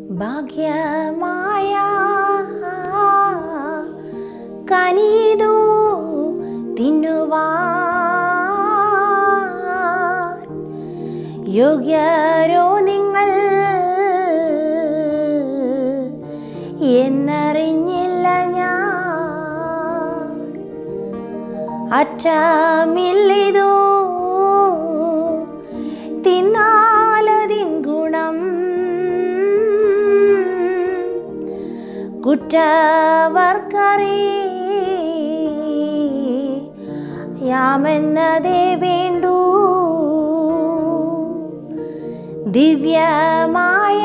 ഭാഗ്യമായ കനീതു തിന്നുവാൻ യോഗ്യരോ നിങ്ങൾ എന്നറിഞ്ഞില്ല ഞാൻ അറ്റമില്ലിതോ തിന്നാലതിൻ ഗുണം കുറ്റവർക്കറി യാമെന്നതേ വേണ്ടൂ ദിവ്യമായ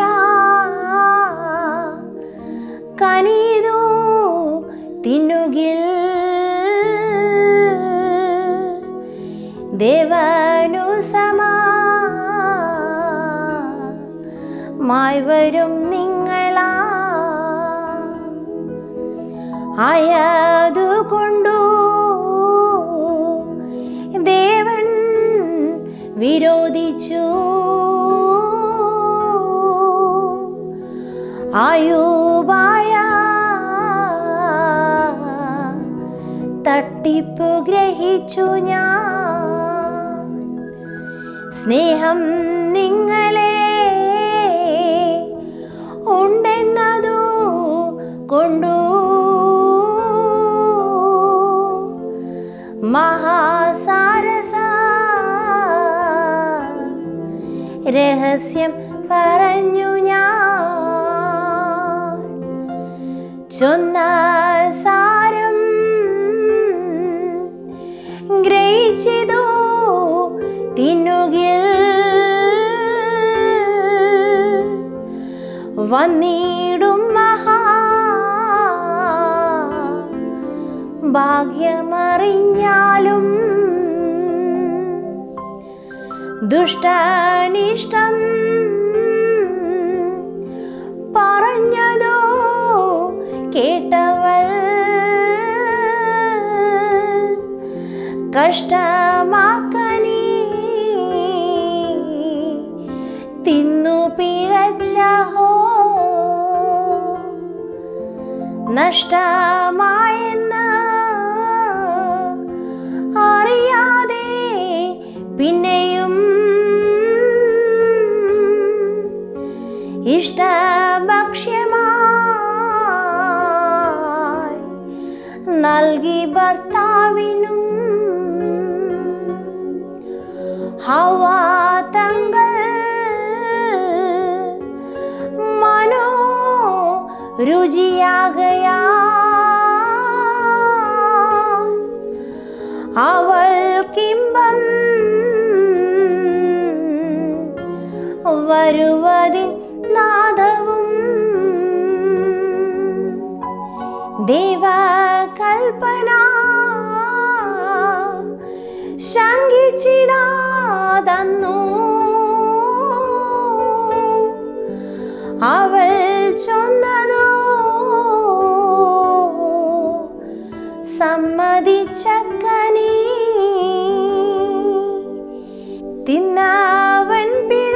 കനീതു തിന്നുകിൽ ദേവനു സമാ മായി വരും നിങ്ങളാ ആയതുകൊണ്ടു ദേവൻ വിരോധിച്ചു ആയുവായ തട്ടിപ്പു ഗ്രഹിച്ചു ഞാൻ സ്നേഹം നിങ്ങളെ ഉണ്ടെന്നതു കൊണ്ടു മഹാസാരസ രഹസ്യം പറഞ്ഞു ഞാൻ ചൊന്ന സാരം ഗ്രഹിച്ചിതോ തിന്നുകിൽ വന്നിടും മഹാ ഭാഗ്യമറിഞ്ഞാലും ദുഷ്ടനിഷ്ടം പറഞ്ഞതോ കേട്ടവൾ കഷ്ടമാക്കനീ തിന്നു പിഴച്ചഹോ നഷ്ടമായെന്ന് അറിയാതെ പിന്നെയും ഇഷ്ടഭക്ഷ്യമായി നൽകി ഭർത്താവിനും ഹവാ തങ്ങൾ മനോ രുചിയാകയാ അവൾക്കിമ്പം വരുവതിൻ നാദവും ദേവകൽപ്പന ശങ്കിച്ചിടാതന്നു അവൾ ചൊന്നതോ സമ്മതിച്ചക്കനീ തിന്നവൻ പിഴ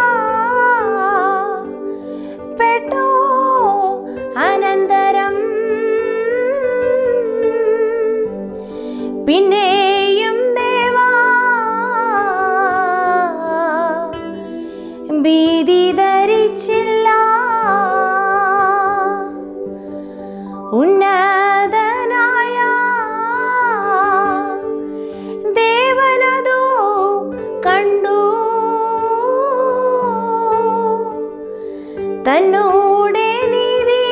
പെട്ടോ അനന്തരം പിന്നെയും ദേവാ ഭീതി ധരിച്ചില്ല ഉന്നതനായ ദേവനതോ കണ്ടു തന്നോടെ നീതി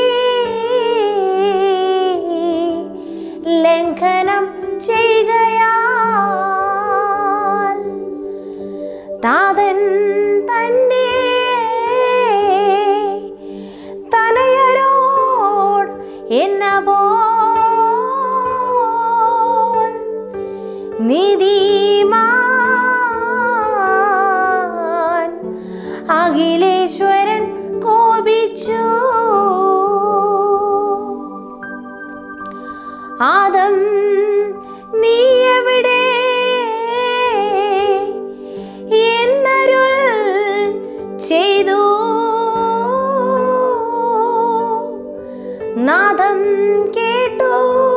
ലംഘനം ചെയ്യുകയാൽ താതൻ തൻ്റെ തനയരോട് എന്ന പോൽ നീതിമാൻ അഖിലേശ്വരൻ കോപിച്ചു ആദം നീ എവിടെ എന്നരുൾ ചെയ്തു കേട്ടു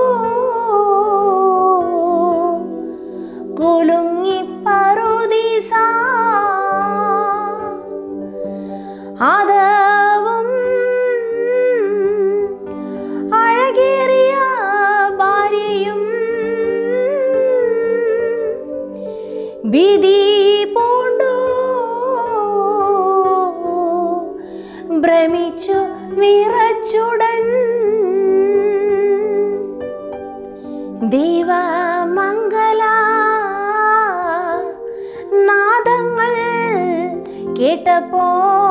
കുലുങ്ങി പറുദീസ ആദവും അഴകേറിയ ഭാര്യയും ഭീതി പൂണ്ടു ഭ്രമിച്ചു വിറച്ചുടൻ ദൈവമംഗല നാദങ്ങൾ കേട്ടപ്പോൾ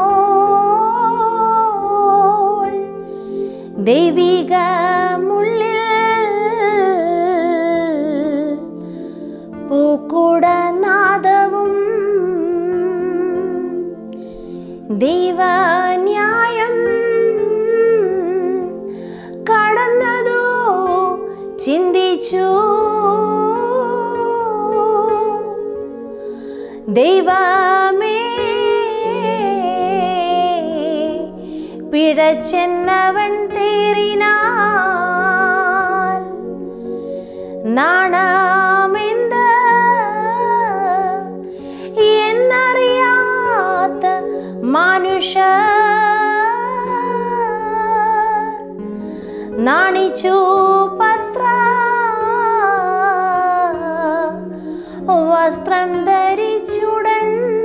ദൈവിക മുള്ളിൽ പൂക്കുട നാദവും ദൈവന്യായം കടന്നതോ ചിന്തിച്ചു ദൈവമേ പിഴച്ചെന്നവൻ തേറിനാൽ നാണമെന്ത് എന്നറിയാത്ത മനുഷ്യ നാണിച്ചു പത്ര വസ്ത്രം ധരിച്ചുടൻ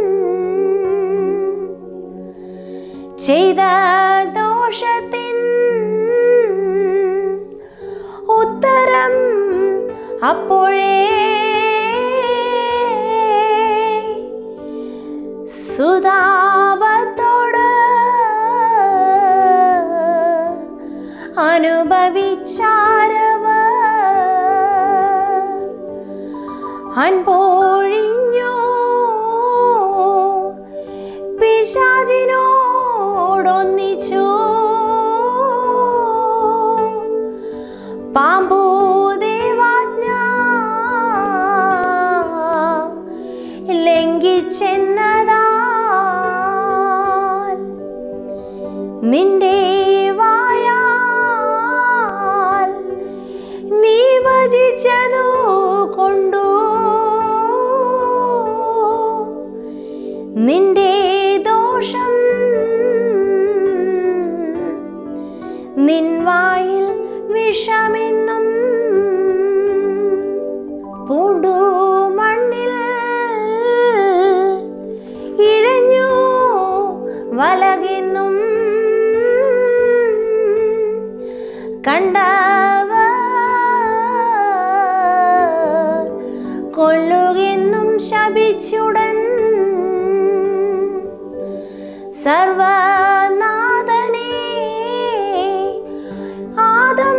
ചെയ്ത ദോഷത്തിൻ ഉത്തരം അപ്പോഴേ സുതാപത്തോട് അനുഭവിച്ചാരവർ അൻപോഴിഞ്ഞു പിശാചിനോടൊന്നിച്ചു പാമ്പു ദേവാജ്ഞ ലംഘിച്ചെന്നതാൽ നിന്റെ വായാൽ നീ ഭജിച്ചതു കൊണ്ടു നിന്റെ ദോഷം നിൻ വായിൽ വിഷമെന്നും പൂണ്ടു മണ്ണിൽ ഇഴഞ്ഞു വലകെന്നും കണ്ടവർ കൊള്ളുകെന്നും ശപിച്ചുടൻ സർവനാഥനെ ആദം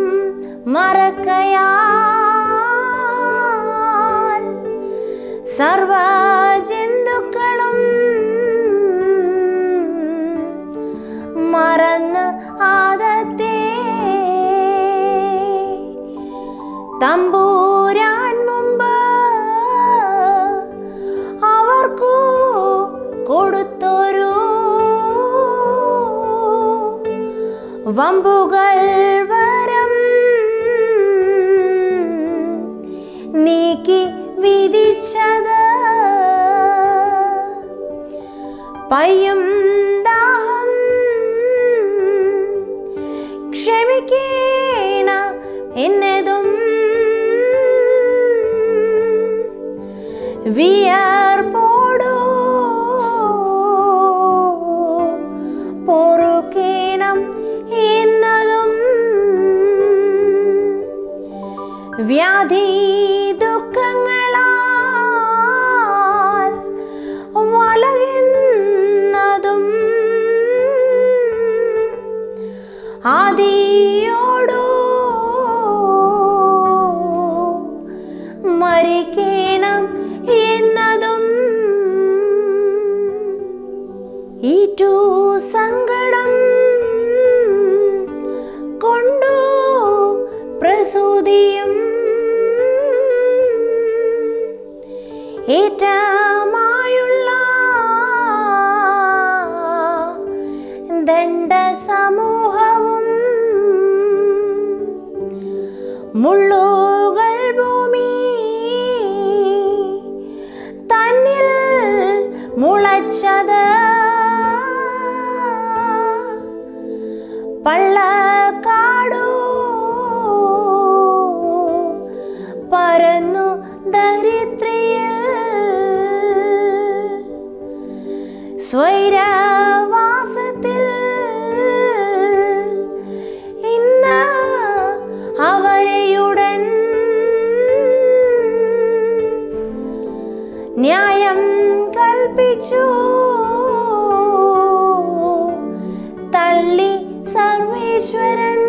മറക്കയാൽ സർവജന്തുക്കളും മറന്ന് ആദത്തെ തമ്പൂരാൻ മുമ്പ് അവർക്കു കൊടുത്തൊരു വമ്പുകൾ വരം നീക്കി വിധിച്ചത് പയ്യും ദാഹം ക്ഷമിക്കേണ എന്നതും വിയർപ്പോടോ പൊറുക്കേണം എന്നതും വ്യാധി ദുഃഖങ്ങളാൽ വലകുന്നതും ആദിയോടോ മരിക്കണം എന്നതും ഈറ്റു സങ്കടം കൊണ്ടു പ്രസൂതിയും ഏറ്റമായുള്ള ദണ്ഡ സമൂഹവും മുള്ളുകൾ ഭൂമി തന്നിൽ മുളച്ചത് പള്ളക്കാടു പരന്നു ദരിദ്രയിൽ സ്വൈരവാസത്തിൽ ഇന്ന് അവരെയുടൻ ന്യായം കൽപ്പിച്ചു തള്ളി സർവേശ്വരൻ